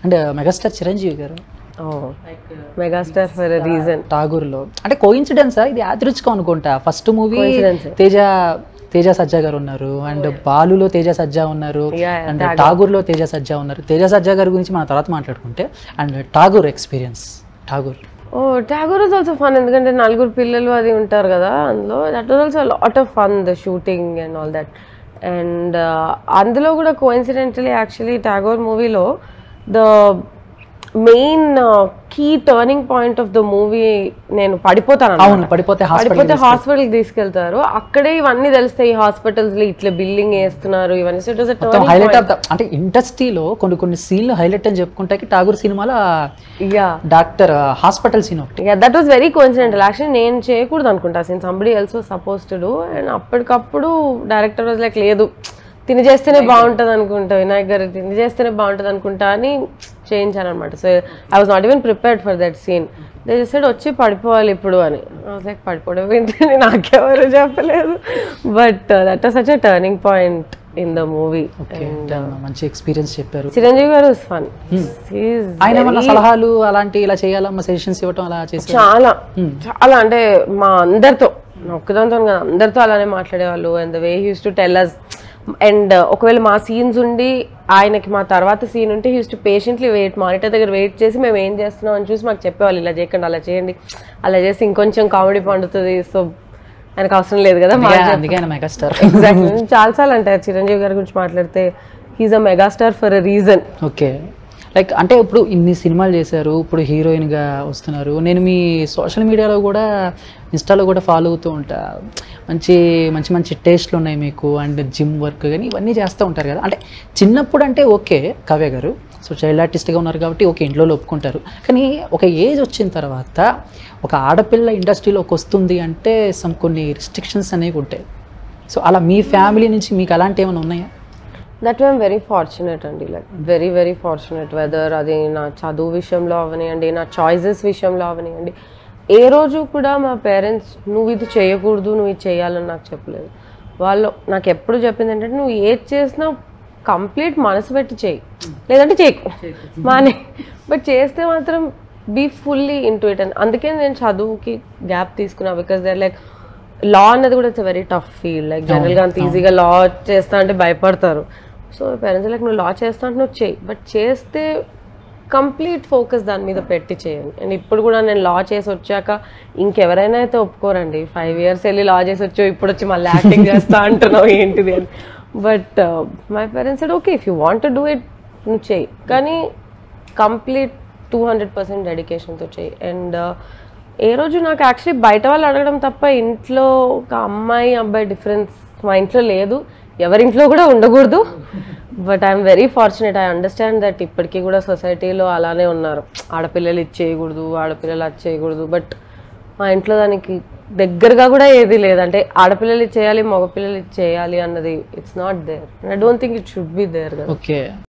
And megastar Chiranjeevi గారు megastar for reason ఠాగూర్లో అంటే కోయిన్సిడెన్సా ఇది యాదృచ్ఛికం అనుకుంటా first movie Coincidence. Teja Teja Sajja garu ఉన్నారు అండ్ బాలులో తేజ సజ్జా ఉన్నారు Yeah, yeah, అండ్ ఠాగూర్లో తేజ సజ్జా ఉన్నారు తేజ సజ్జా గారి గురించి మనం తర్వాత మాట్లాడుకుంటే and Tagore experience Tagore oh Tagore is also fun ఎందుకంటే నలుగురు పిల్లలు అది ఉంటారు కదా అందులో that was also lot of fun the shooting and all that and అందులో కూడా కోఇన్సిడెంటలీ యాక్చువల్లీ ఠాగూర్ మూవీలో the main key turning point of the movie నేను పడిపోతాను అన్నమాట. అవును పడిపోతే హాస్పిటల్ పడిపోతే హాస్పిటల్ తీసుకెళ్తారు అక్కడే ఇవన్నీ తెలుస్తాయి హాస్పిటల్స్ లో ఇట్లా బిల్డింగ్ వేస్తున్నారు ఇవన్నీ సో ఇట్ వాస్ మొత్తం హైలైట్ ఆఫ్ ద అంటే ఇండస్ట్రీలో కొన్ని కొన్ని సీన్లు హైలైట్ అని చెప్పుకుంటే ఠాగూర్ సినిమాలో యా డాక్టర్ హాస్పిటల్ సీన్ ఒకటి yeah that was very coincidental actually నేను చేయకూడదు అనుకుంటా since somebody else was supposed to do and అప్పటికప్పుడు డైరెక్టర్ వాజ్ లైక్ లేదు తిని చేస్తేనే బాగుంటుంది అనుకుంటా వినాయక్ గారు తిని చేస్తేనే బాగుంటుంది అనుకుంటా అని చేయించాను అనమాట so I was not even prepared for that scene they said వచ్చి పడిపోవాలి ఇప్పుడు అని లైక్ పడిపోవడం ఏంటని నాకెవరు చెప్పలేదు but that was such a turning point in the movie మంచి ఎక్స్పీరియన్స్ చెప్పారు చిరంజీవి గారు ఫన్ ఆయన ఏమన్నా సలహాలు అలాంటి ఇలా చేయాలమ్మా సజెషన్స్ ఇవ్వటం అలా చేసి చాలా చాలా అంటే మా అందరితో నా ఒక్కదాంతో కదా అందరితో అలానే మాట్లాడేవాళ్ళు and the way used to tell us and ఒకవేళ మా సీన్స్ ఉండి ఆయనకి మా తర్వాత సీన్ ఉంటే used to patiently wait monitor దగ్గర వెయిట్ చేసి మేము ఏం చేస్తున్నాం అని చూసి మాకు చెప్పేవాళ్ళు ఇలా చేయకండి అలా చేయండి అలా చేసి ఇంకొంచెం కామెడీ పండుతుంది సో ఆయనకు అవసరం లేదు కదా మా అందుకే ఆయన మెగాస్టార్ ఎగ్జాక్ట్లీ చాలాసార్లు అంటారు చిరంజీవి గారి గురించి మాట్లాడితే he's a megastar for a reason okay like అంటే ఇప్పుడు ఇన్ని సినిమాలు చేశారు ఇప్పుడు హీరోయిన్గా వస్తున్నారు నేను మీ సోషల్ మీడియాలో కూడా ఇన్స్టాలో కూడా ఫాలో అవుతూ ఉంటా మంచి మంచి మంచి టేస్ట్లు ఉన్నాయి మీకు అండ్ జిమ్ వర్క్ కానీ ఇవన్నీ చేస్తూ ఉంటారు కదా అంటే చిన్నప్పుడు అంటే ఓకే కావ్య గారు సో చైల్డ్ ఆర్టిస్ట్గా ఉన్నారు కాబట్టి ఓకే ఇంట్లో ఒప్పుకుంటారు కానీ ఒక ఏజ్ వచ్చిన తర్వాత ఒక ఆడపిల్ల ఇండస్ట్రీలోకి వస్తుంది అంటే సమ్ కొన్ని రిస్ట్రిక్షన్స్ అనేవి ఉంటాయి సో అలా మీ ఫ్యామిలీ నుంచి మీకు అలాంటి ఏమైనా ఉన్నాయా దట్ ఐమ్ వెరీ ఫార్చునేట్ అండి like very very fortunate whether అది నా చదువు విషయంలో అవనివ్వండి నా చాయిసెస్ విషయంలో అవనివ్వండి ఏ రోజు కూడా మా పేరెంట్స్ నువ్వు ఇది చేయకూడదు నువ్వు ఇది చేయాలని నాకు చెప్పలేదు వాళ్ళు నాకు ఎప్పుడు చెప్పింది ఏంటంటే నువ్వు ఏది చేసినా కంప్లీట్ మనసు పెట్టి చేయి లేదంటే చేయకు మానే బట్ చేస్తే మాత్రం be fully into it and అందుకే నేను చదువుకి గ్యాప్ తీసుకున్నా బికాస్ దేర్ లైక్ లా అన్నది కూడా it's very tough feel like జనరల్గా అంత ఈజీగా లా చేస్తా అంటే భయపడతారు సో పేరెంట్స్ లైక్ నువ్వు లా చేస్తా అంటే నువ్వు చేయి బట్ చేస్తే కంప్లీట్ ఫోకస్ దాని మీద పెట్టి చేయండి అండ్ ఇప్పుడు కూడా నేను లా చేసి వచ్చాక ఇంకెవరైనా అయితే ఒప్పుకోరండి ఫైవ్ ఇయర్స్ వెళ్ళి లా చేసి వచ్చావు ఇప్పుడు వచ్చి మళ్ళీ యాక్టింగ్ చేస్తా అంటున్నావు ఏంటిది అని but my parents said okay if you want do it నువ్వు చేయి కానీ కంప్లీట్ టూ హండ్రెడ్ పర్సెంట్ డెడికేషన్తో చేయి అండ్ ఏ రోజు నాకు యాక్చువల్లీ బయట వాళ్ళు అడగడం తప్ప ఇంట్లో ఒక అమ్మాయి అబ్బాయి డిఫరెన్స్ మా ఇంట్లో లేదు ఎవరింట్లో కూడా ఉండకూడదు but I'm very fortunate I understand that ఇప్పటికీ కూడా సొసైటీలో అలానే ఉన్నారు ఆడపిల్లలు ఇది చేయకూడదు ఆడపిల్లలు అది చేయకూడదు బట్ మా ఇంట్లో దానికి దగ్గరగా కూడా ఏది లేదు అంటే ఆడపిల్లలు ఇది చేయాలి మగపిల్లలు ఇది చేయాలి అన్నది it's not there I don't think it should be there కదా ఓకే